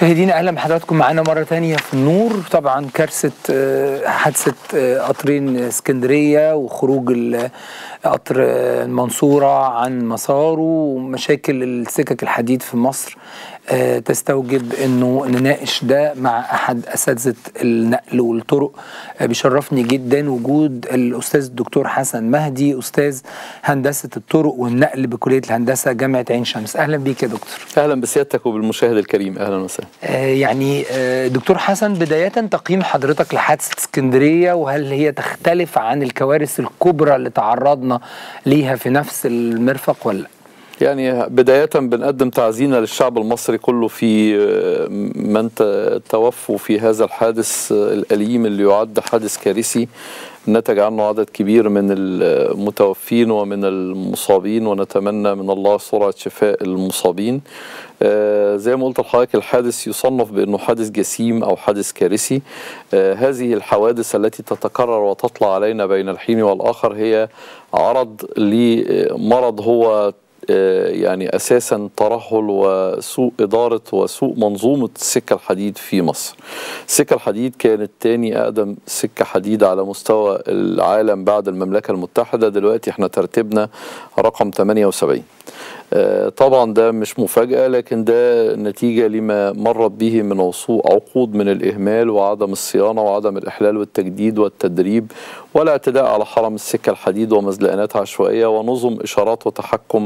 مشاهدينا اهلا بحضراتكم معانا مره ثانيه في النور طبعا كارثه آه، حادثه آه، قطرين اسكندريه وخروج ال- قطر آه، المنصوره عن مساره ومشاكل السكك الحديد في مصر آه، تستوجب انه نناقش ده مع احد اساتذه النقل والطرق آه، بيشرفني جدا وجود الاستاذ الدكتور حسن مهدي استاذ هندسه الطرق والنقل بكليه الهندسه جامعه عين شمس اهلا بيك يا دكتور اهلا بسيادتك وبالمشاهد الكريم اهلا وسهلا آه، يعني آه، دكتور حسن بداية تقييم حضرتك لحادثة اسكندرية وهل هي تختلف عن الكوارث الكبرى اللي تعرضنا ليها في نفس المرفق ولا لا؟ يعني بداية بنقدم تعزينا للشعب المصري كله في آه، من ت- توفوا في هذا الحادث آه، الأليم اللي يعد حادث كارثي نتج عنه عدد كبير من المتوفين ومن المصابين ونتمنى من الله سرعة شفاء المصابين آه، زي ما قلت لحضرتك الحادث يصنف بأنه حادث جسيم أو حادث كارثي آه، هذه الحوادث التي تتكرر وتطلع علينا بين الحين والآخر هي عرض لمرض هو آه، يعني اساسا ترهل وسوء اداره وسوء منظومه السكه الحديد في مصر. السكه الحديد كانت تاني اقدم سكه حديد على مستوى العالم بعد المملكه المتحده دلوقتي احنا ترتيبنا رقم 78. آه، طبعا ده مش مفاجأة لكن ده نتيجة لما مرت به من وصول عقود من الإهمال وعدم الصيانة وعدم الإحلال والتجديد والتدريب والاعتداء على حرم السكة الحديد ومزلقانات عشوائية ونظم إشارات وتحكم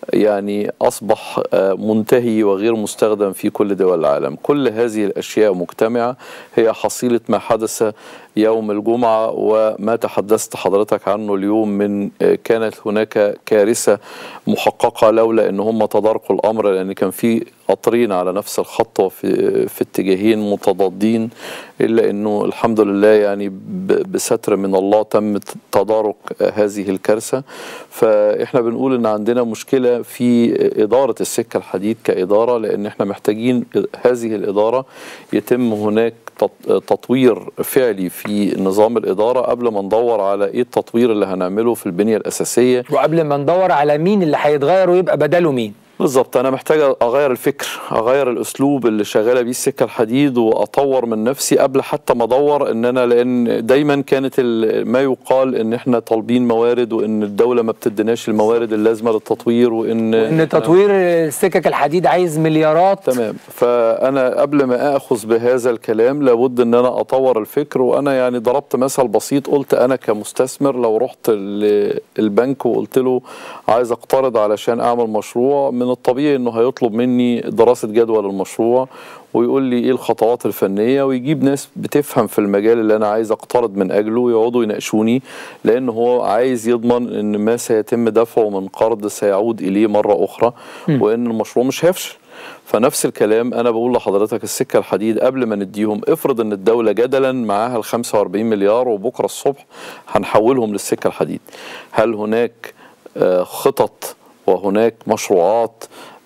يعني أصبح آه، منتهي وغير مستخدم في كل دول العالم كل هذه الأشياء مجتمعة هي حصيلة ما حدث يوم الجمعة وما تحدثت حضرتك عنه اليوم من آه، كانت هناك كارثة محققة لولا ان هم تداركوا الامر لان كان في قطرين على نفس الخط وفي في اتجاهين متضادين الا انه الحمد لله يعني ب- بستر من الله تم تدارك هذه الكارثه فاحنا بنقول ان عندنا مشكله في اداره السكه الحديد كاداره لان احنا محتاجين هذه الاداره يتم هناك تط- تطوير فعلي في نظام الاداره قبل ما ندور على ايه التطوير اللي هنعمله في البنيه الاساسيه وقبل ما ندور على مين اللي هيتغير ويبقى بداله مين؟ بالظبط انا محتاج اغير الفكر اغير الاسلوب اللي شغاله بيه السكه الحديد واطور من نفسي قبل حتى ما ادور ان انا لان دايما كانت ال- ما يقال ان احنا طالبين موارد وان الدوله ما بتديناش الموارد اللازمه للتطوير وان ان تطوير السكك الحديد عايز مليارات تمام فانا قبل ما اخذ بهذا الكلام لابد ان انا اطور الفكر وانا يعني ضربت مثل بسيط قلت انا كمستثمر لو رحت ال- البنك وقلت له عايز اقترض علشان اعمل مشروع من الطبيعي انه هيطلب مني دراسه جدوى للمشروع ويقول لي ايه الخطوات الفنيه ويجيب ناس بتفهم في المجال اللي انا عايز اقترض من اجله ويقعدوا يناقشوني لان هو عايز يضمن ان ما سيتم دفعه من قرض سيعود اليه مره اخرى وان المشروع مش هيفشل فنفس الكلام انا بقول لحضرتك السكه الحديد قبل ما نديهم افرض ان الدوله جدلا معاها ال 45 مليار وبكره الصبح هنحولهم للسكه الحديد هل هناك آه، خطط وهناك مشروعات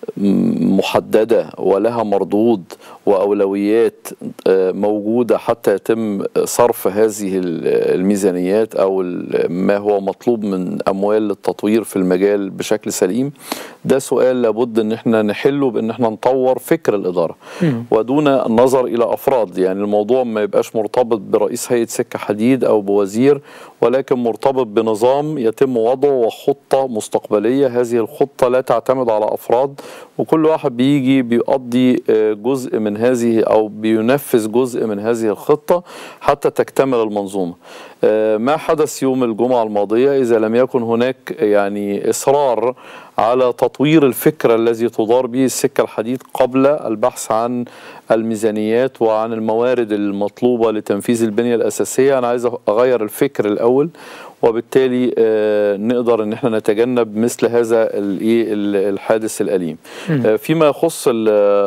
م- محدده ولها مردود واولويات آه، موجوده حتى يتم صرف هذه ال- الميزانيات او ال- ما هو مطلوب من اموال للتطوير في المجال بشكل سليم ده سؤال لابد ان احنا نحله بان احنا نطور فكر الاداره ودون النظر الى افراد يعني الموضوع ما يبقاش مرتبط برئيس هيئه سكه حديد او بوزير ولكن مرتبط بنظام يتم وضعه وخطه مستقبليه هذه الخطه لا تعتمد على افراد وكل واحد بيجي بيقضي آه، جزء من هذه او بينفذ جزء من هذه الخطه حتى تكتمل المنظومه آه، ما حدث يوم الجمعه الماضيه اذا لم يكن هناك يعني اصرار على تطوير الفكر الذي تدار به السكه الحديد قبل البحث عن الميزانيات وعن الموارد المطلوبه لتنفيذ البنيه الاساسيه انا عايز اغير الفكر الاول وبالتالي آه، نقدر ان احنا نتجنب مثل هذا الايه ال- الحادث الاليم آه، فيما يخص ال-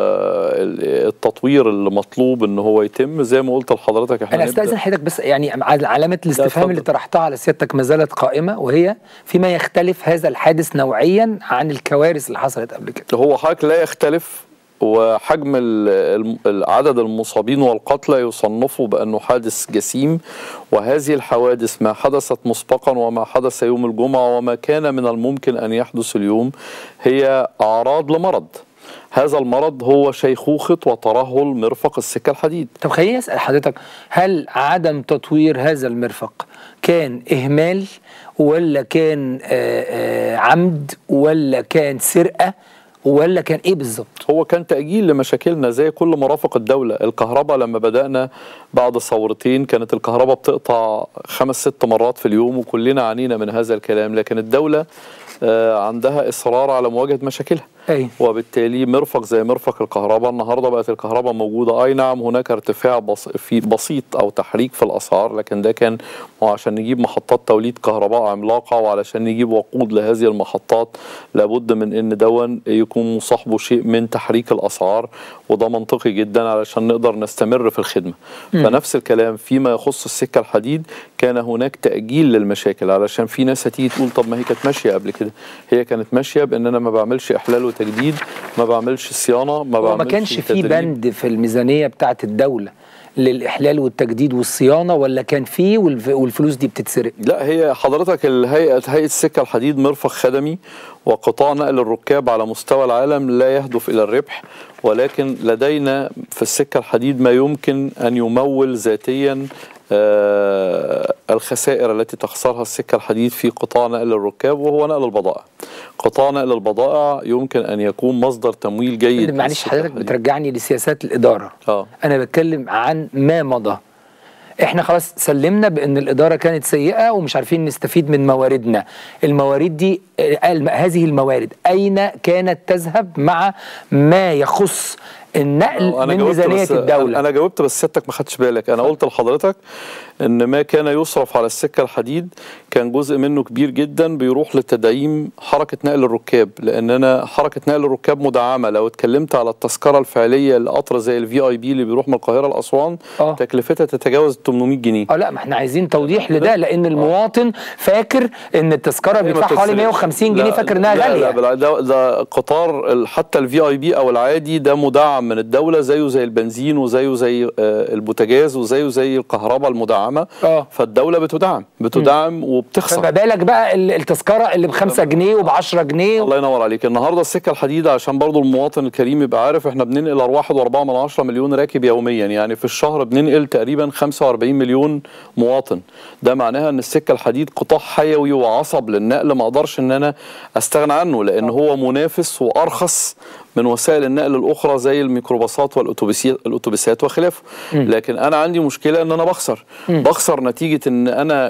ال- التطوير المطلوب ان هو يتم زي ما قلت لحضرتك احنا انا نبدأ- استاذن حضرتك بس يعني على علامه الاستفهام اتفضل. اللي طرحتها على سيادتك ما زالت قائمه وهي فيما يختلف هذا الحادث نوعيا عن الكوارث اللي حصلت قبل كده هو حضرتك لا يختلف وحجم ال- ال- عدد المصابين والقتلى يصنفوا بأنه حادث جسيم وهذه الحوادث ما حدثت مسبقا وما حدث يوم الجمعة وما كان من الممكن أن يحدث اليوم هي أعراض لمرض هذا المرض هو شيخوخه وترهل مرفق السكه الحديد طب خليني اسال حضرتك هل عدم تطوير هذا المرفق كان اهمال ولا كان آه، آه، عمد ولا كان سرقه ولا كان ايه بالظبط هو كان تأجيل لمشاكلنا زي كل مرافق الدولة الكهرباء لما بدأنا بعد ثورتين كانت الكهرباء بتقطع خمس ست مرات في اليوم وكلنا عانينا من هذا الكلام لكن الدولة آه، عندها إصرار على مواجهة مشاكلها اي وبالتالي مرفق زي مرفق الكهرباء النهارده بقت الكهرباء موجوده اي نعم هناك ارتفاع بس في بسيط او تحريك في الاسعار لكن ده كان وعشان نجيب محطات توليد كهرباء عملاقه وعلشان نجيب وقود لهذه المحطات لابد من ان دون يكون مصاحبه شيء من تحريك الاسعار وده منطقي جدا علشان نقدر نستمر في الخدمه فنفس الكلام فيما يخص السكه الحديد كان هناك تاجيل للمشاكل علشان في ناس هتيجي تقول طب ما هي كانت ماشيه قبل كده هي كانت ماشيه بان انا ما بعملش احلال وتجديد ما بعملش صيانه ما هو بعملش ما كانش في تدريب. بند في الميزانيه بتاعه الدوله للاحلال والتجديد والصيانه ولا كان فيه والف- والفلوس دي بتتسرق لا هي حضرتك الهيئة هيئة السكة الحديد مرفق خدمي وقطاع نقل الركاب على مستوى العالم لا يهدف إلى الربح ولكن لدينا في السكة الحديد ما يمكن أن يمول ذاتيا آه، الخسائر التي تخسرها السكة الحديد في قطاع نقل الركاب وهو نقل البضائع قطاع نقل البضائع يمكن أن يكون مصدر تمويل جيد معلش للسكة حضرتك الحديد. بترجعني لسياسات الاداره اه انا بتكلم عن ما مضى احنا خلاص سلمنا بان الاداره كانت سيئه ومش عارفين نستفيد من مواردنا الموارد دي آه، الم- هذه الموارد اين كانت تذهب مع ما يخص النقل أنا من جاوبت ميزانيه بس الدوله انا جاوبت بس سيادتك ما خدتش بالك انا قلت لحضرتك ان ما كان يصرف على السكه الحديد كان جزء منه كبير جدا بيروح لتدعيم حركه نقل الركاب لان انا حركه نقل الركاب مدعمه لو اتكلمت على التذكره الفعليه لقطر زي الفي اي بي اللي بيروح من القاهره لاسوان آه. تكلفتها تتجاوز 800 جنيه اه لا ما احنا عايزين توضيح لده لان المواطن فاكر ان التذكره بيدفع حوالي 150 جنيه لا، فاكر انها لا غاليه لا بالع- ده, ده قطار ال- حتى الفي اي بي او العادي ده مدعم من الدوله زيه زي البنزين وزيه زي آه، البوتاجاز وزيه زي الكهرباء المدعمه اه فالدوله بتدعم بتدعم وبتخسر فما بالك بقى ال- التذكره اللي ب 5 جنيه وب 10 جنيه الله ينور عليك النهارده السكه الحديد عشان برضو المواطن الكريم يبقى عارف احنا بننقل 4.4 من 10 مليون راكب يوميا يعني في الشهر بننقل تقريبا 45 مليون مواطن ده معناها ان السكه الحديد قطاع حيوي وعصب للنقل ما اقدرش ان انا استغنى عنه لان هو منافس وارخص من وسائل النقل الاخرى زي الميكروباصات والاتوبيسات الاتوبيسات وخلافه لكن انا عندي مشكله ان انا بخسر بخسر نتيجه ان انا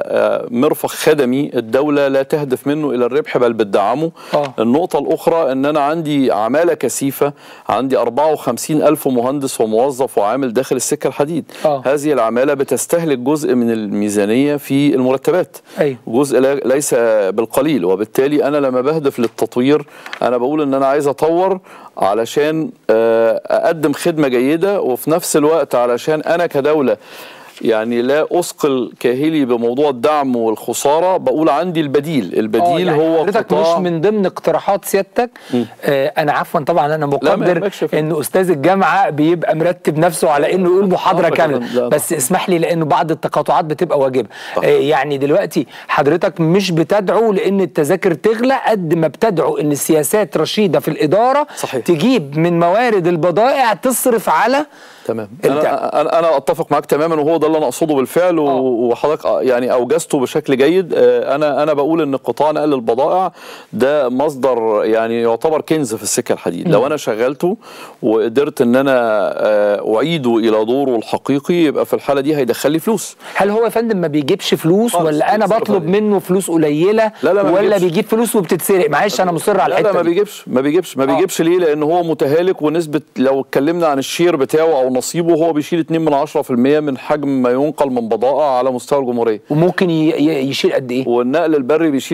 كمرفق خدمي الدوله لا تهدف منه الى الربح بل بتدعمه آه. النقطه الاخرى ان انا عندي عماله كثيفه عندي 54 الف مهندس وموظف وعامل داخل السكه الحديد آه. هذه العماله بتستهلك جزء من الميزانيه في المرتبات أيوة. جزء لا- ليس بالقليل وبالتالي انا لما بهدف للتطوير انا بقول ان انا عايز اطور علشان آه، اقدم خدمه جيده وفي نفس الوقت علشان انا كدوله يعني لا اثقل كاهلي بموضوع الدعم والخساره بقول عندي البديل آه، البديل يعني هو حضرتك قطاع مش من ضمن اقتراحات سيادتك آه انا عفوا طبعا انا ما مقدر يهمكش يا فندم. ان استاذ الجامعه بيبقى مرتب نفسه على انه يقول محاضره أبداً، كامله لا، بس اسمح لي لانه بعض التقاطعات بتبقى واجبه آه يعني دلوقتي حضرتك مش بتدعو لان التذاكر تغلى قد ما بتدعو ان السياسات رشيده في الاداره صحيح. تجيب من موارد البضائع تصرف على تمام الدعم. انا انا انا اتفق معاك تماما وهو ده اللي انا اقصده بالفعل و- آه. وحضرتك يعني اوجزته بشكل جيد آه، انا انا بقول ان قطاع نقل البضائع ده مصدر يعني يعتبر كنز في السكه الحديد لو انا شغلته وقدرت ان انا آه، اعيده الى دوره الحقيقي يبقى في الحاله دي هيدخل لي فلوس هل هو يا فندم ما بيجيبش فلوس خالص، ولا انا بيتصرف بطلب عليه. منه فلوس قليله لا، لا، ما ولا بيجيبش. بيجيب فلوس وبتتسرق معلش انا مصر على لا لا الحته ما دي. بيجيبش ما بيجيبش ما آه. بيجيبش ليه لان هو متهالك ونسبه لو اتكلمنا عن الشير بتاعه او نصيبه هو بيشيل 2 من 10% من حجم ما ينقل من بضائع على مستوى الجمهوريه وممكن ي- ي- يشيل قد ايه والنقل البري بيشيل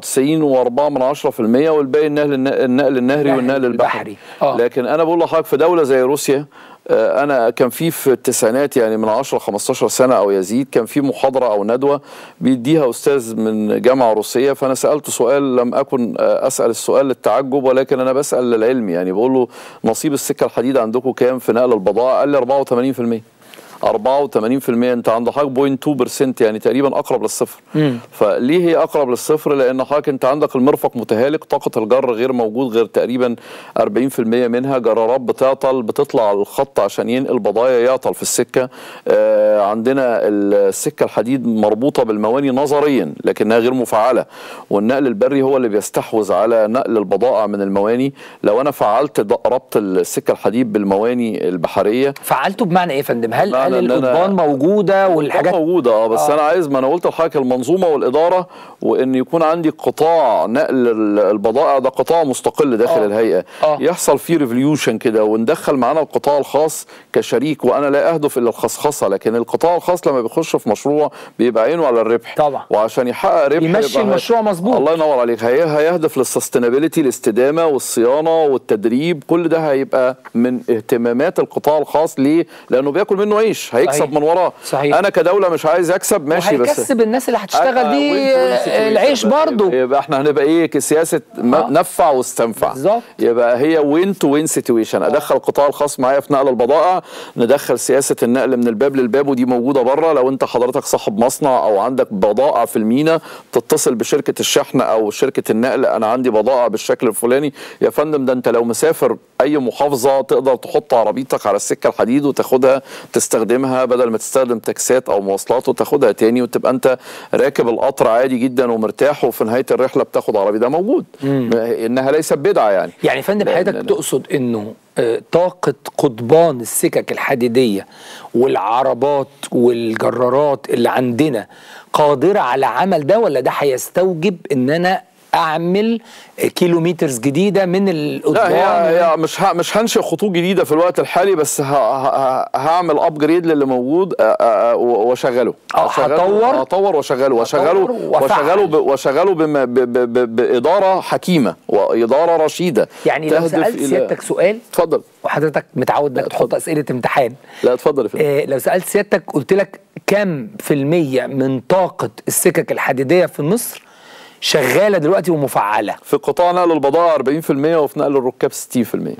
99 و4 من 10% والباقي النقل النقل النهري والنقل البحري البحري. آه. لكن انا بقول لحضرتك في دوله زي روسيا آه، انا كان في في التسعينات يعني من 10 15 سنه او يزيد كان في محاضره او ندوه بيديها استاذ من جامعه روسيه فانا سالته سؤال لم اكن آه، اسال السؤال للتعجب ولكن انا بسال للعلم يعني بقول له نصيب السكه الحديد عندكم كام في نقل البضائع قال لي 84% 84% انت عند حضرتك 0.2% يعني تقريبا اقرب للصفر فليه هي اقرب للصفر لان حضرتك انت عندك المرفق متهالك طاقه الجر غير موجود غير تقريبا 40% منها جرارات بتعطل بتطلع على الخط عشان ينقل بضايا يعطل في السكه آه عندنا السكه الحديد مربوطه بالمواني نظريا لكنها غير مفعله والنقل البري هو اللي بيستحوذ على نقل البضائع من المواني لو انا فعلت ض- ربط السكه الحديد بالمواني البحريه فعلته بمعنى ايه يا فندم هل هل بمعنى إن أنا- القضبان موجوده والحاجات والحاجات موجوده اه بس آه. آه. انا عايز ما انا قلت لحضرتك المنظومه والاداره وان يكون عندي قطاع نقل ال- البضائع ده قطاع مستقل داخل آه. آه. الهيئه آه. آه. يحصل فيه ريفوليوشن كده وندخل معانا القطاع الخاص كشريك وانا لا اهدف الا الخصخصه لكن القطاع الخاص لما بيخش في مشروع بيبقى عينه على الربح طبعا. وعشان يحقق ربح يمشي يبقى هي- المشروع مظبوط. الله ينور عليك هي هيهدف للسستينابيلتي الاستدامه والصيانه والتدريب كل ده هيبقى من اهتمامات القطاع الخاص ليه؟ لانه بياكل منه عيش هيكسب صحيح. من وراه صحيح. انا كدوله مش عايز اكسب ماشي بس وهيكسب الناس اللي هتشتغل أبقى دي win to win situation العيش بقى. برضو يبقى احنا هنبقى ايه كسياسه م- آه. نفع واستنفع بالظبط. يبقى هي وين تو وين سيتويشن ادخل القطاع الخاص معايا في نقل البضائع ندخل سياسه النقل من الباب للباب ودي موجوده بره لو انت حضرتك صاحب مصنع او عندك بضائع في المينا تتصل بشركه الشحن او شركه النقل انا عندي بضائع بالشكل الفلاني يا فندم ده انت لو مسافر اي محافظه تقدر تحط عربيتك على السكه الحديد وتاخدها تستخدمها بدل ما تستخدم تاكسات او مواصلات وتاخدها تاني وتبقى انت راكب القطر عادي جدا ومرتاح وفي نهايه الرحله بتاخد عربي ده موجود انها ليست بدعه يعني يعني يا فندم لا- حضرتك لا- لا. تقصد انه آه، طاقة قضبان السكك الحديدية والعربات والجرارات اللي عندنا قادرة على عمل ده ولا ده هيستوجب ان انا اعمل كيلومترز جديدة من لا القضبان هي هي مش ه- مش هنشئ خطوط جديده في الوقت الحالي بس ه- ه- هعمل ابجريد للي موجود أ- أ- أ- واشغله أو أشغله- هطور- اطور واشغله واشغله وأفعل. واشغله ب- واشغله بم- ب- ب- ب- باداره حكيمه واداره رشيده يعني لو تهدف سألت إلى- سيادتك سؤال اتفضل وحضرتك متعود انك تحط اسئلة امتحان لا اتفضل يا فندم آه، لو سألت سيادتك قلت لك كم في المية من طاقة السكك الحديدية في مصر شغالة دلوقتي ومفعلة في قطاع نقل البضائع 40% وفي نقل الركاب 60%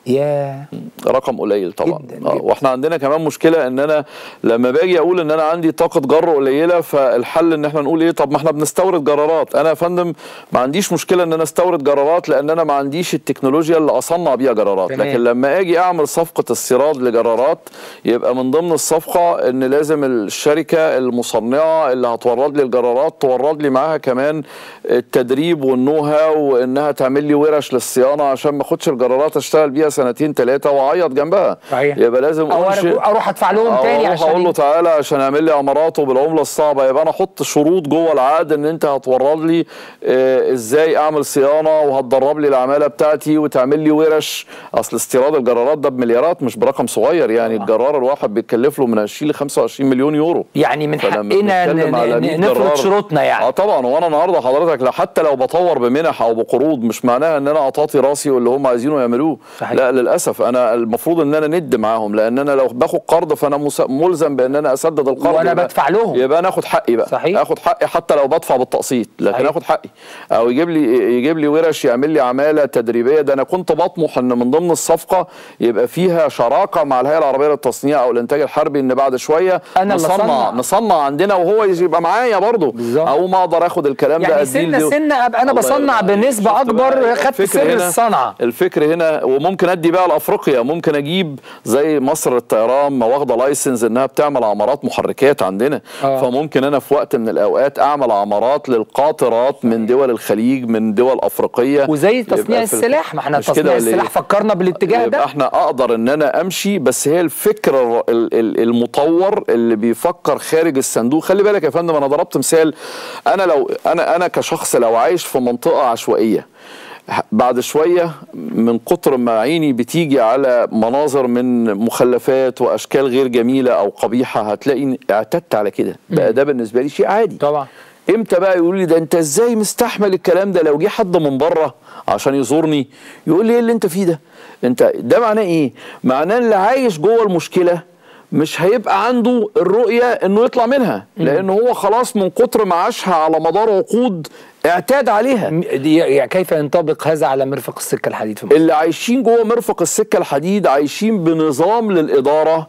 يا رقم قليل طبعا جداً، آه جداً. واحنا عندنا كمان مشكله ان انا لما باجي اقول ان انا عندي طاقه جر قليله فالحل ان احنا نقول ايه طب ما احنا بنستورد جرارات انا يا فندم ما عنديش مشكله ان انا استورد جرارات لان انا ما عنديش التكنولوجيا اللي اصنع بيها جرارات تمام. لكن لما اجي اعمل صفقه استيراد لجرارات يبقى من ضمن الصفقه ان لازم الشركه المصنعه اللي هتورد لي الجرارات تورد لي معاها كمان التدريب والنو هاو وانها تعمل لي ورش للصيانه عشان ما اخدش الجرارات اشتغل بيها سنتين ثلاثه واعيط جنبها صحيح. يبقى لازم او أنشئ- أرجو- اروح ادفع لهم أو تاني أروح عشان اقول له تعالى عشان اعمل لي عماراته بالعمله الصعبه يبقى انا احط شروط جوه العقد ان انت هتورد لي آه ازاي اعمل صيانه وهتدرب لي العماله بتاعتي وتعمل لي ورش اصل استيراد الجرارات ده بمليارات مش برقم صغير يعني الجرار الواحد بيتكلف له من 20 ل 25 مليون يورو يعني من فلما حقنا بنتكلم ن- على ن- 100 نفرض جرار- شروطنا اه يعني طبعا وانا النهارده حضرتك لا حتى لو بطور بمنح او بقروض مش معناها ان انا اطاطي راسي واللي هم عايزينه يعملوه صحيح. لا للاسف انا المفروض ان انا ند معاهم لان انا لو باخد قرض فانا مس- ملزم بان انا اسدد القرض وأنا يبقى- بدفع لهم. يبقى انا اخد حقي بقى صحيح. اخد حقي حتى لو بدفع بالتقسيط لكن صحيح. اخد حقي او يجيب لي يجيب لي ورش يعمل لي عماله تدريبيه ده انا كنت بطمح ان من ضمن الصفقه يبقى فيها شراكه مع الهيئه العربيه للتصنيع او الانتاج الحربي ان بعد شويه أنا اللي نصنع أصنع. نصنع عندنا وهو يبقى معايا برضه بالظبط. او ما اقدر اخد الكلام ده يعني أديه سنة لدو- سنة ابقى انا الله بصنع يرضى عليك. بنسبة شفت اكبر بقى خدت الفكر سر هنا- الصنعة الفكر هنا وممكن ادي بقى لافريقيا ممكن اجيب زي مصر الطيران ما واخده لايسنس انها بتعمل عمارات محركات عندنا آه. فممكن انا في وقت من الاوقات اعمل عمارات للقاطرات من دول الخليج من دول افريقيه وزي يبقى تصنيع في- السلاح ما احنا مش كده تصنيع ولا إيه؟ السلاح فكرنا بالاتجاه يبقى ده احنا اقدر ان انا امشي بس هي الفكر الر- ال- ال- المطور اللي بيفكر خارج الصندوق خلي بالك يا فندم انا ضربت مثال انا لو انا انا كشخص لو عايش في منطقه عشوائيه ه- بعد شويه من كتر ما عيني بتيجي على مناظر من مخلفات واشكال غير جميله او قبيحه هتلاقي اعتدت على كده بقى ده بالنسبه لي شيء عادي طبعا امتى بقى يقول لي ده انت ازاي مستحمل الكلام ده لو جه حد من بره عشان يزورني يقول لي ايه اللي انت فيه ده انت ده معناه ايه معناه اللي عايش جوه المشكله مش هيبقى عنده الرؤيه انه يطلع منها لان هو خلاص من كتر ما عاشها على مدار عقود اعتاد عليها م- دي يعني كيف ينطبق هذا على مرفق السكة الحديد في مصر اللي عايشين جوه مرفق السكه الحديد عايشين بنظام للاداره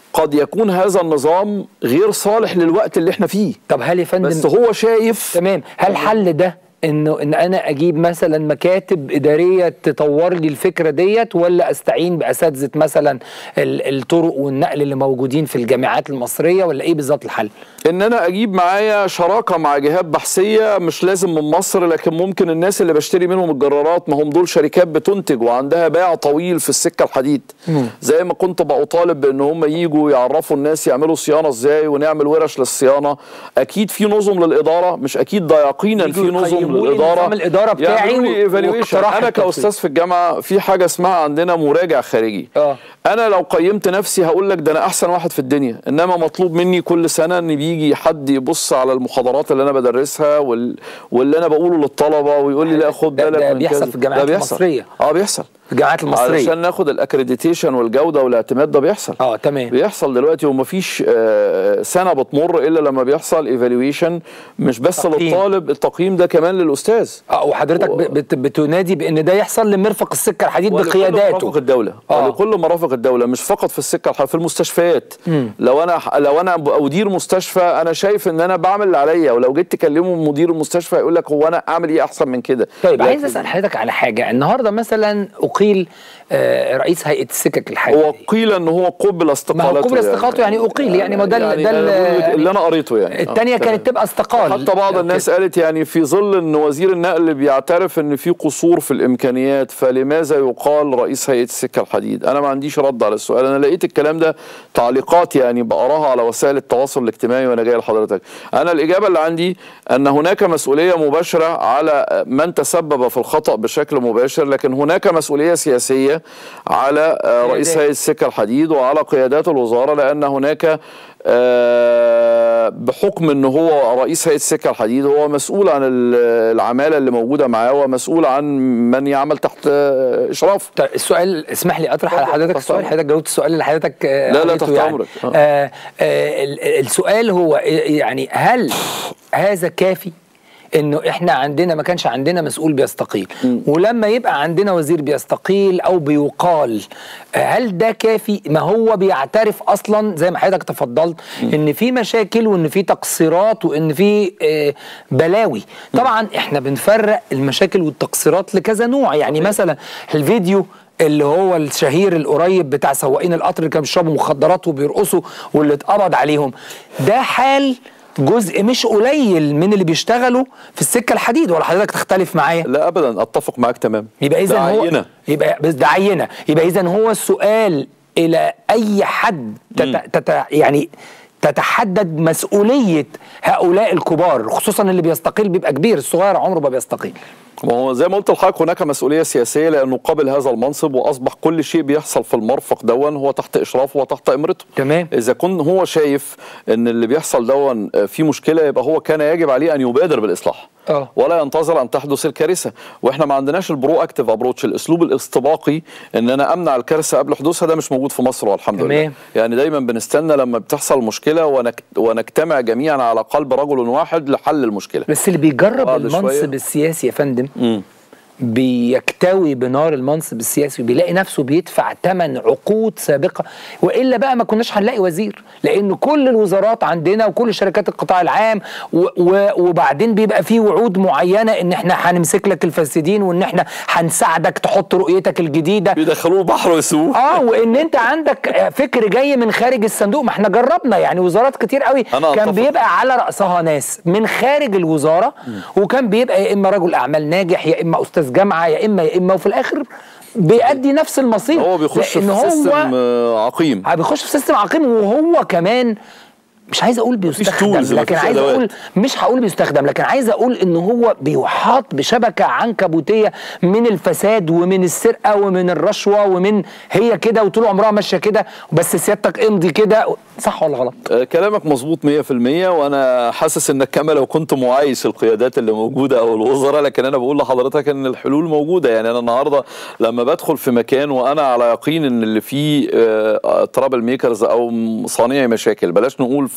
قد يكون هذا النظام غير صالح للوقت اللي احنا فيه طب هل يا فندم بس هو شايف تمام هل الحل ده انه ان انا اجيب مثلا مكاتب اداريه تطور لي الفكره ديت ولا استعين باساتذه مثلا ال- الطرق والنقل اللي موجودين في الجامعات المصريه ولا ايه بالظبط الحل؟ ان انا اجيب معايا شراكه مع جهات بحثيه مش لازم من مصر لكن ممكن الناس اللي بشتري منهم الجرارات ما هم دول شركات بتنتج وعندها باع طويل في السكه الحديد زي ما كنت بطالب بان هم يجوا يعرفوا الناس يعملوا صيانه ازاي ونعمل ورش للصيانه اكيد في نظم للاداره مش اكيد ده يقينا في يجوا نظم يقيموا لي للاداره نظام الإدارة بتاعي يعملوا لي و- evaluation. واقتراح انا التطوير. كاستاذ في الجامعه في حاجه اسمها عندنا مراجع خارجي اه. انا لو قيمت نفسي هقول لك ده انا احسن واحد في الدنيا انما مطلوب مني كل سنه ان بيجي حد يبص على المحاضرات اللي انا بدرسها وال... واللي انا بقوله للطلبه ويقول لي لا خد ده- بالك ده من بيحصل كذا. في الجامعات ده بيحصل. المصرية. اه بيحصل في الجامعات المصريه علشان ناخد الاكريديتيشن والجوده والاعتماد ده بيحصل اه تمام بيحصل دلوقتي ومفيش آه، سنه بتمر الا لما بيحصل ايفالويشن مش بس تقييم. للطالب التقييم ده كمان للاستاذ اه وحضرتك ب- بت بتنادي بان ده يحصل لمرفق السكه الحديد ولكل بقياداته مرافق الدوله آه. آه. لكل مرافق الدوله مش فقط في السكه الح- في المستشفيات لو انا لو انا ادير مستشفى انا شايف ان انا بعمل اللي عليا ولو جيت تكلمه مدير المستشفى يقول لك هو انا اعمل ايه احسن من كده طيب عايز لكن اسال حضرتك على حاجه النهارده مثلا اقيل آه، رئيس هيئه السكك الحديديه هو قيل ان هو قبل استقالته قبل استقالته يعني أقيل، يعني ما ده ال- يعني ده ال- أنا بقول لك يعني اللي انا قريته يعني الثانيه آه، كانت تبقى استقال حتى بعض لو الناس كده. قالت يعني في ظل ان وزير النقل بيعترف ان في قصور في الامكانيات فلماذا يقال رئيس هيئه السكه الحديد انا ما عنديش رد على السؤال انا لقيت الكلام ده تعليقات يعني بقراها على وسائل التواصل الاجتماعي وانا جاي لحضرتك انا الاجابه اللي عندي ان هناك مسؤوليه مباشره على من تسبب في الخطا بشكل مباشر لكن هناك مسؤوليه سياسيه على آه، رئيس قيادات. هيئه السكه الحديد وعلى قيادات الوزاره لان هناك آه، بحكم ان هو رئيس هيئه السكه الحديد هو مسؤول عن ال- العماله اللي موجوده معاه ومسؤول عن من يعمل تحت آه، اشرافه طيب السؤال اسمح لي اطرح على اتفضل، حضرتك تحت السؤال أمرك. حضرتك جاوبت السؤال اللي حضرتك آه، لا، لا، قريته تحت يعني. أمرك. آه. آه آه ال- السؤال هو يعني هل هذا كافي انه احنا عندنا ما كانش عندنا مسؤول بيستقيل ولما يبقى عندنا وزير بيستقيل او بيقال آه، هل ده كافي ما هو بيعترف اصلا زي ما حضرتك تفضلت ان في مشاكل وان في تقصيرات وان في آه، بلاوي طبعا احنا بنفرق المشاكل والتقصيرات لكذا نوع يعني مثلا الفيديو اللي هو الشهير القريب بتاع سواقين القطر اللي كانوا بيشربوا مخدرات وبيرقصوا واللي اتقبض عليهم ده حال جزء مش قليل من اللي بيشتغلوا في السكه الحديد ولا حضرتك تختلف معايا لا ابدا اتفق معاك تمام يبقى اذا ده هو عينة. يبقى بس ده عينه يبقى اذا هو السؤال الى اي حد تت تت يعني تتحدد مسؤوليه هؤلاء الكبار خصوصا اللي بيستقيل بيبقى كبير الصغير عمره ما بيستقيل ما هو زي ما قلت لحضرتك هناك مسؤوليه سياسيه لانه قبل هذا المنصب واصبح كل شيء بيحصل في المرفق دون هو تحت اشرافه وتحت امرته تمام. اذا كن هو شايف ان اللي بيحصل دون في مشكله يبقى هو كان يجب عليه ان يبادر بالاصلاح آه. ولا ينتظر ان تحدث الكارثه واحنا ما عندناش البرو اكتيف ابروتش الاسلوب الاستباقي ان انا امنع الكارثه قبل حدوثها ده مش موجود في مصر والحمد تمام. لله يعني دايما بنستنى لما بتحصل مشكله ونك... ونجتمع جميعا على قلب رجل واحد لحل المشكله بس اللي بيجرب بعد المنصب شوية. السياسي يا فندم مم. بيكتوي بنار المنصب السياسي وبيلاقي نفسه بيدفع ثمن عقود سابقه والا بقى ما كناش هنلاقي وزير لان كل الوزارات عندنا وكل شركات القطاع العام و و وبعدين بيبقى في وعود معينه ان احنا هنمسك لك الفاسدين وان احنا هنساعدك تحط رؤيتك الجديده بيدخلوه البحر ويسووه اه وان انت عندك فكر جاي من خارج الصندوق ما احنا جربنا يعني وزارات كتير قوي أنا كان أتفق. بيبقى على راسها ناس من خارج الوزاره وكان بيبقى يا اما رجل اعمال ناجح يا اما استاذ جامعه يا اما يا اما وفي الاخر بيأدي نفس المصير هو بيخش لأن في هو سيستم آه، عقيم بيخش في سيستم عقيم وهو كمان مش عايز اقول tools، بيستخدم لكن مفيش عايز أدوات. اقول مش هقول بيستخدم لكن عايز اقول ان هو بيحاط بشبكه عنكبوتيه من الفساد ومن السرقه ومن الرشوه ومن هي كده وطول عمرها ماشيه كده بس سيادتك امضي كده صح ولا غلط؟ آه، كلامك مظبوط 100% وانا حاسس انك كما لو كنت معايش القيادات اللي موجوده او الوزراء لكن انا بقول لحضرتك ان الحلول موجوده يعني انا النهارده لما بدخل في مكان وانا على يقين ان اللي فيه ترابل ميكرز او صانعي مشاكل بلاش نقول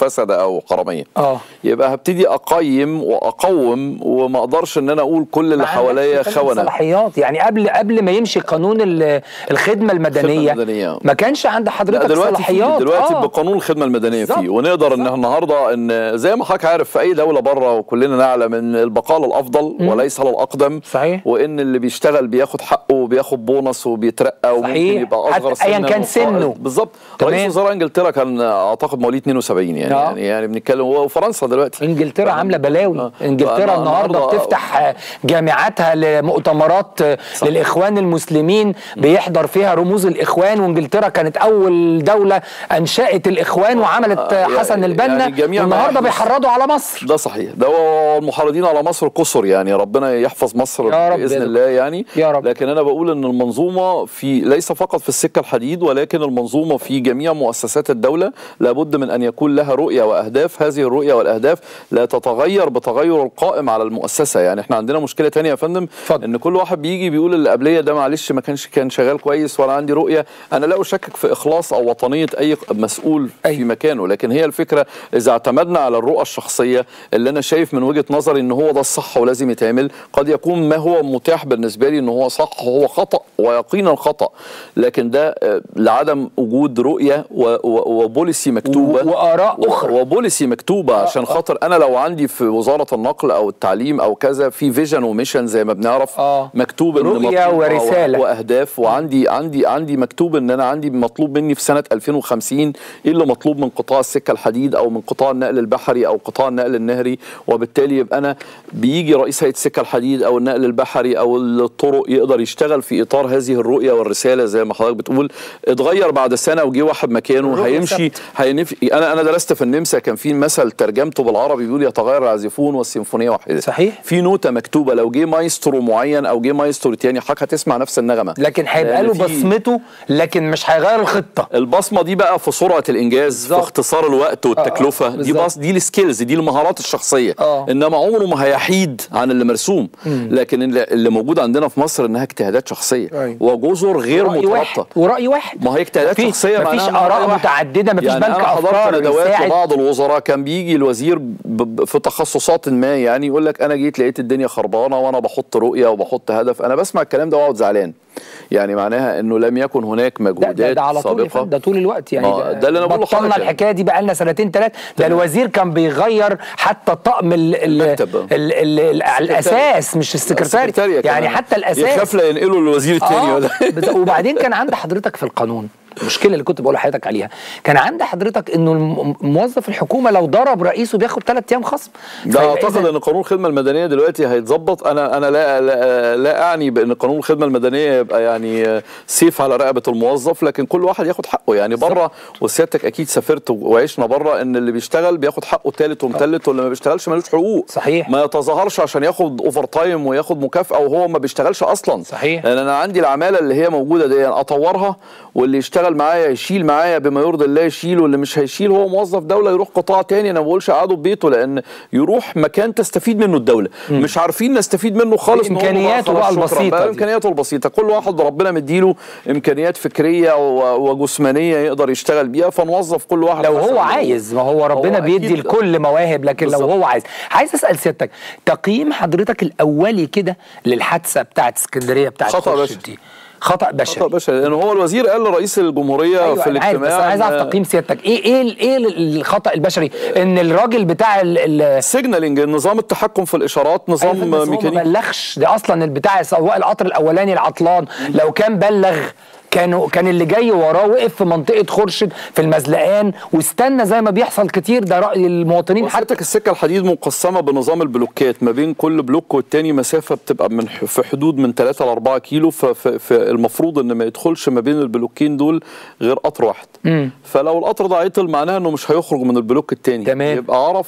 فسده او حراميه اه يبقى هبتدي اقيم واقوم وما اقدرش ان انا اقول كل اللي مع حواليا نفس كلام خونه صلاحيات يعني قبل قبل ما يمشي قانون ال- الخدمه المدنيه المدنية. ما كانش عند لا حضرتك دلوقتي في صلاحيات دلوقتي آه. بقانون الخدمه المدنيه بالظبط. فيه ونقدر ان النهارده ان زي ما حضرتك عارف في اي دوله بره وكلنا نعلم ان البقاء للافضل وليس للاقدم صحيح. وان اللي بيشتغل بياخد حقه وبياخد بونص وبيترقى وممكن صحيح. يبقى اصغر حتى أياً سنا كان وقائد. سنه. بالظبط تمام. رئيس وزراء انجلترا كان اعتقد مواليد 72 يعني آه. يعني, يعني بنتكلم وفرنسا دلوقتي انجلترا عامله بلاوي آه. انجلترا فأنا النهارده النهاردة- بتفتح آه، جامعاتها لمؤتمرات آه، صح. للاخوان المسلمين بيحضر فيها رموز الاخوان وانجلترا كانت اول دوله انشات الاخوان وعملت آه، يعني- حسن البنا يعني جميع ما النهارده يحدث. بيحرضوا على مصر ده صحيح ده هو المحرضين على مصر كسر يعني ربنا يحفظ مصر يا رب باذن يا الله يعني يا رب. لكن انا بقول ان المنظومه في ليس فقط في السكه الحديد ولكن المنظومه في جميع مؤسسات الدوله لابد من ان يكون لها رؤيه واهداف هذه الرؤيه والاهداف لا تتغير بتغير القائم على المؤسسه يعني احنا عندنا مشكله تانية يا فندم اتفضل. ان كل واحد بيجي بيقول اللي قبليه ده معلش ما كانش كان شغال كويس وانا عندي رؤيه انا لا اشكك في اخلاص او وطنيه اي مسؤول في أيوة. مكانه لكن هي الفكره اذا اعتمدنا على الرؤى الشخصيه اللي انا شايف من وجهه نظري ان هو ده الصح ولازم يتعمل قد يكون ما هو متاح بالنسبه لي ان هو صح هو خطا ويقينا خطا لكن ده آه، لعدم وجود رؤيه و- و- وبوليسي مكتوبه و- وآراء و- أخرى. وبوليسي مكتوبه عشان خاطر انا لو عندي في وزاره النقل او التعليم او كذا في فيجن وميشن زي ما بنعرف آه. مكتوب إن رؤية مطلوب- ورسالة. واهداف وعندي عندي عندي مكتوب ان انا عندي مطلوب مني في سنه 2050 ايه اللي مطلوب من قطاع السكه الحديد او من قطاع النقل البحري او قطاع النقل النهري وبالتالي يبقى انا بيجي رئيس هيئه السكه الحديد او النقل البحري او الطرق يقدر يشتغل في اطار هذه الرؤيه والرساله زي ما حضرتك بتقول اتغير بعد سنه وجي واحد مكانه الرؤية هيمشي ثابتة. هينف... انا انا درست في النمسا كان في مثل ترجمته بالعربي بيقول يتغير العازفون والسيمفونيه واحده صحيح. في نوته مكتوبه لو جه مايسترو معين او جه مايسترو تاني حضرتك هتسمع نفس النغمه لكن هيبقى لأن له في- بصمته لكن مش هيغير الخطه البصمه دي بقى في سرعه الانجاز بالظبط. في اختصار الوقت والتكلفه آه، دي بالظبط. بص دي السكيلز دي المهارات الشخصيه آه. انما عمره ما هيحيد عن اللي مرسوم لكن اللي اللي موجود عندنا في مصر انها اجتهادات شخصيه أيوة. وجزر غير رأي واحد مترابطه ورأي واحد ما هي اجتهادات مفيش- شخصيه مفيش معناها إن آراء رأي واحد. متعددة، مفيش يعني بنك انا أفكار حضرت ندوات يساعد. لبعض الوزراء كان بيجي الوزير ب- ب- في تخصصات ما يعني يقول لك انا جيت لقيت الدنيا خربانه وانا بحط رؤيه وبحط هدف انا بسمع الكلام ده واقعد زعلان يعني معناها انه لم يكن هناك ده, مجهودات ده, ده على طول يا سابقه فندم، ده طول الوقت يعني ما ده اللي أنا بقوله بطلنا لحضرتك يعني. الحكايه دي بقى لنا سنتين ثلاثه ده الوزير كان بيغير حتى طقم ال ال المكتب. ال ال ال الاساس مش السكرتاري السكرتارية يعني كمان. حتى الاساس يخاف لا ينقله للوزير التاني آه ولا بت- وبعدين كان عند حضرتك في القانون المشكله اللي كنت بقول لحضرتك عليها كان عند حضرتك انه الم- موظف الحكومه لو ضرب رئيسه بياخد ثلاث ايام خصم ده فيبقى اعتقد إذا- ان قانون الخدمه المدنيه دلوقتي هيتظبط انا انا لا لا, لا اعني بان قانون الخدمه المدنيه يبقى يعني سيف على رقبه الموظف لكن كل واحد ياخد حقه يعني بره وسيادتك اكيد سافرت وعشنا بره ان اللي بيشتغل بياخد حقه تالت ومتلت واللي ما بيشتغلش ملوش حقوق صحيح. ما يتظاهرش عشان ياخد اوفر تايم وياخد مكافاه وهو ما بيشتغلش اصلا صحيح. لان انا عندي العماله اللي هي موجوده دي اطورها واللي يشتغل معايا يشيل معايا بما يرضي الله يشيل واللي مش هيشيل هو موظف دوله يروح قطاع تاني انا ما بقولش اقعده في بيته لان يروح مكان تستفيد منه الدوله مش عارفين نستفيد منه خالص نقول له بإمكانياته خلاص بقى شكراً. البسيطة بقى دي. امكانياته البسيطه كل واحد ربنا مديله امكانيات فكريه و- وجسمانيه يقدر يشتغل بيها فنوظف كل واحد لو حسب هو عايز ما هو ربنا هو بيدي أكيد. لكل مواهب لكن لو بالظبط. هو عايز عايز اسال سيادتك تقييم حضرتك الاولي كده للحادثه بتاعت اسكندريه بتاعت خطأ خورشيد بشري. دي خطا بشري طب باشا لان هو الوزير قال لرئيس الجمهوريه ايوه في انا عارف الاجتماع بس انا عايز اعرف إن- تقييم سيادتك ايه ايه ال- ايه ال- الخطا البشري ان الراجل بتاع ال- ال سيجنالينج نظام التحكم في الاشارات أيوة نظام بس هو ما ميكانيكي بلغش ده اصلا البتاع سواق القطر الاولاني العطلان لو كان بلغ كانوا كان اللي جاي وراه وقف في منطقه خورشيد في المزلقان واستنى زي ما بيحصل كتير ده راي المواطنين حتى حضرتك السكه الحديد مقسمه بنظام البلوكات ما بين كل بلوك والتاني مسافه بتبقى من ح- في حدود من 3 ل 4 كيلو فالمفروض ان ما يدخلش ما بين البلوكين دول غير قطر واحد فلو القطر ده عطل معناها انه مش هيخرج من البلوك التاني تمام. يبقى عرف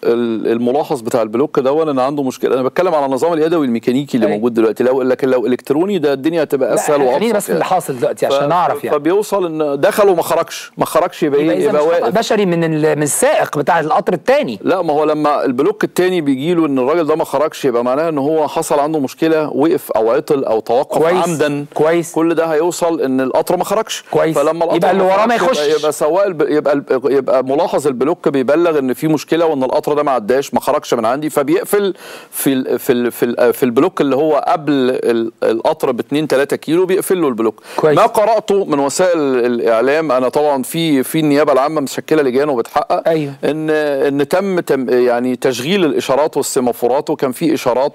ال- الملاحظ بتاع البلوك ده ان عنده مشكله انا بتكلم على النظام اليدوي الميكانيكي اللي أي. موجود دلوقتي لو لكن لو الكتروني ده الدنيا هتبقى اسهل لا وابسط خليني بس في اللي يعني. حاصل دلوقتي عشان ف- نعرف يعني فبيوصل ان دخل وما خرجش ما خرجش يبقى يبقى ايه اذا يبقى مش خطأ واقف بشري من ال- من السائق بتاع القطر الثاني لا ما هو لما البلوك التاني بيجي له ان الراجل ده ما خرجش يبقى معناها ان هو حصل عنده مشكله وقف او عطل او توقف كويس. عمدا كويس. كل ده هيوصل ان القطر ما خرجش كويس. فلما القطر يبقى اللي وراه ما خرجش يبقى- يخشش. يبقى سواق الب... يبقى الب... يبقى ملاحظ البلوك بيبلغ ان في مشكله وان القطر ده ما عداش ما خرجش من عندي فبيقفل في ال... في ال... في, ال... في البلوك اللي هو قبل ال... القطر ب 2 3 كيلو بيقفل له البلوك كويس. ما قراته من وسائل الاعلام انا طبعا في في النيابه العامه مشكله لجان وبتحقق أيوه. ان ان تم تم يعني تشغيل الاشارات والسيمافورات وكان في اشارات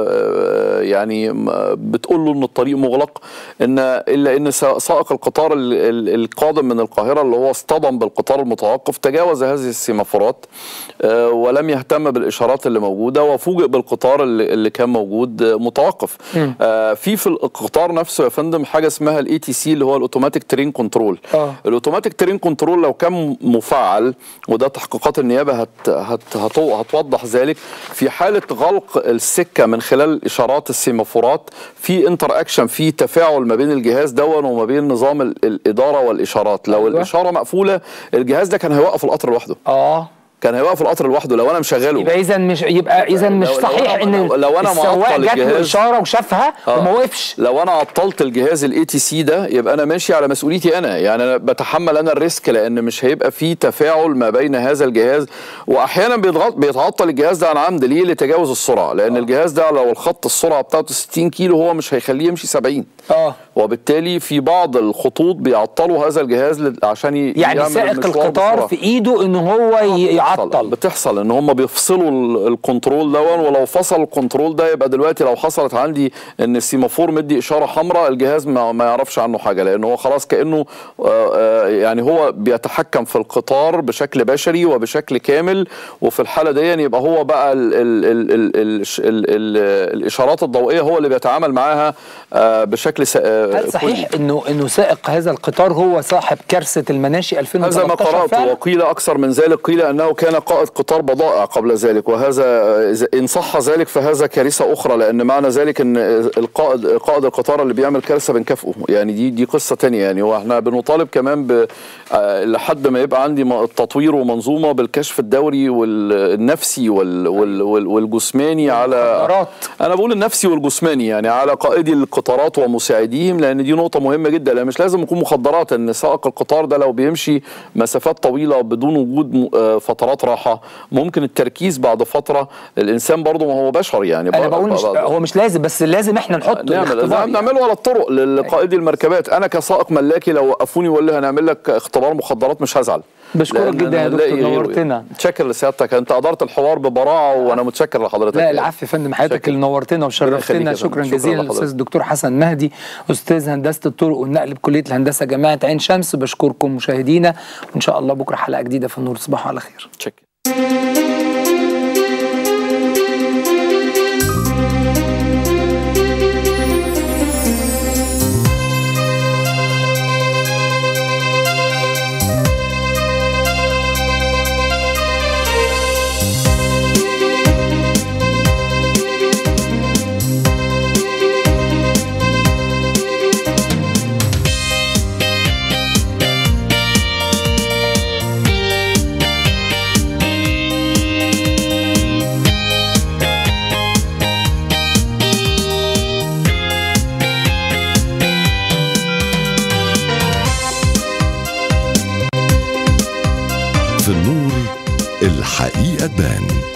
آه، يعني م- بتقول له ان الطريق مغلق ان الا ان سا- سائق القطار ال- ال- القادم من القاهره اللي هو اصطدم بالقطار المتوقف تجاوز هذه السيمافورات آه، ولم يهتم بالاشارات اللي موجوده وفوجئ بالقطار اللي اللي كان موجود آه، متوقف آه، في في القطار نفسه يا فندم حاجه اسمها الاي تي سي اللي هو الاوتوماتيك ترين كنترول آه. الاوتوماتيك ترين كنترول لو كان مفعل وده تحقيقات النيابه هت هت هت هتوضح ذلك في حاله غلق السكه من خلال اشارات السيمافورات في انتر اكشن في تفاعل ما بين الجهاز دون وما بين نظام ال- الاداره والاشارات لو أيوة. الاشاره مقفوله الجهاز ده كان هيوقف القطر لوحده اه كان هيوقف القطر لوحده لو انا مشغله يبقى اذا مش يبقى اذا مش لو- لو صحيح أنا- ان لو- لو أنا السواق معطل جات له الجهاز- اشاره وشافها آه. وما وقفش لو انا عطلت الجهاز الاي تي سي ده يبقى انا ماشي على مسؤوليتي انا يعني انا بتحمل انا الريسك لان مش هيبقى في تفاعل ما بين هذا الجهاز واحيانا بيضغط بيتعطل الجهاز ده عن عمد ليه لتجاوز السرعه لان الجهاز ده لو الخط السرعه بتاعته 60 كيلو هو مش هيخليه يمشي 70 اه وبالتالي في بعض الخطوط بيعطلوا هذا الجهاز ل- عشان ي- يعني يعمل سائق المشوار القطار بسرعة. في ايده ان هو ي- يعطل بتحصل ان هم بيفصلوا ال- الكنترول دون ولو فصل الكنترول ده يبقى دلوقتي لو حصلت عندي ان السيمافور مدي اشاره حمراء الجهاز ما, ما يعرفش عنه حاجه لان هو خلاص كانه آه، آه، يعني هو بيتحكم في القطار بشكل بشري وبشكل كامل وفي الحاله دي يبقى هو بقى ال ال ال ال ال ال ال الاشارات الضوئيه هو اللي بيتعامل معاها آه، بشكل س- آه، هل صحيح كلي. انه انه سائق هذا القطار هو صاحب كارثه المناشي 2013 هذا ما قرأت فعلا؟ وقيل أكثر من ذلك قيل أنه كان قائد قطار بضائع قبل ذلك وهذا إذا- إن صح ذلك فهذا كارثة أخرى لأن معنى ذلك أن القائد قائد القطار اللي بيعمل كارثة بنكافئه يعني دي دي قصة تانية يعني واحنا بنطالب كمان ب آه، لحد ما يبقى عندي م- تطوير ومنظومة بالكشف الدوري والنفسي وال وال وال والجسماني على المخدرات. انا بقول النفسي والجسماني يعني على قائدي القطارات ومساعديهم لان دي نقطه مهمه جدا لان مش لازم يكون مخدرات ان سائق القطار ده لو بيمشي مسافات طويله بدون وجود م- آه، فترات راحه ممكن التركيز بعد فتره الانسان برضه ما هو بشر يعني انا ب- بقول مش ب- هو مش لازم بس لازم احنا نحط نعمل الاختبار زي ما يعني. بنعمله على الطرق لقائدي المركبات انا كسائق ملاكي لو وقفوني وقال لي هنعمل لك اختبار مخدرات مش هزعل بشكرك لأن جدا يا أنا هنلاقي دكتور غيره نورتنا يعني. متشكر لسيادتك انت ادرت الحوار ببراعه وانا متشكر لحضرتك لا يعني. العفو يا فندم حضرتك شكرا. اللي نورتنا ربنا يخليك وشرفتنا يا فندم. شكرا شكرا جزيلا لحضرتك. الاستاذ الدكتور حسن مهدي استاذ هندسه الطرق والنقل بكليه الهندسه جامعه عين شمس بشكركم مشاهدينا وان شاء الله بكره حلقه جديده في النور تصبحوا على خير متشكر في النور الحقيقة تبان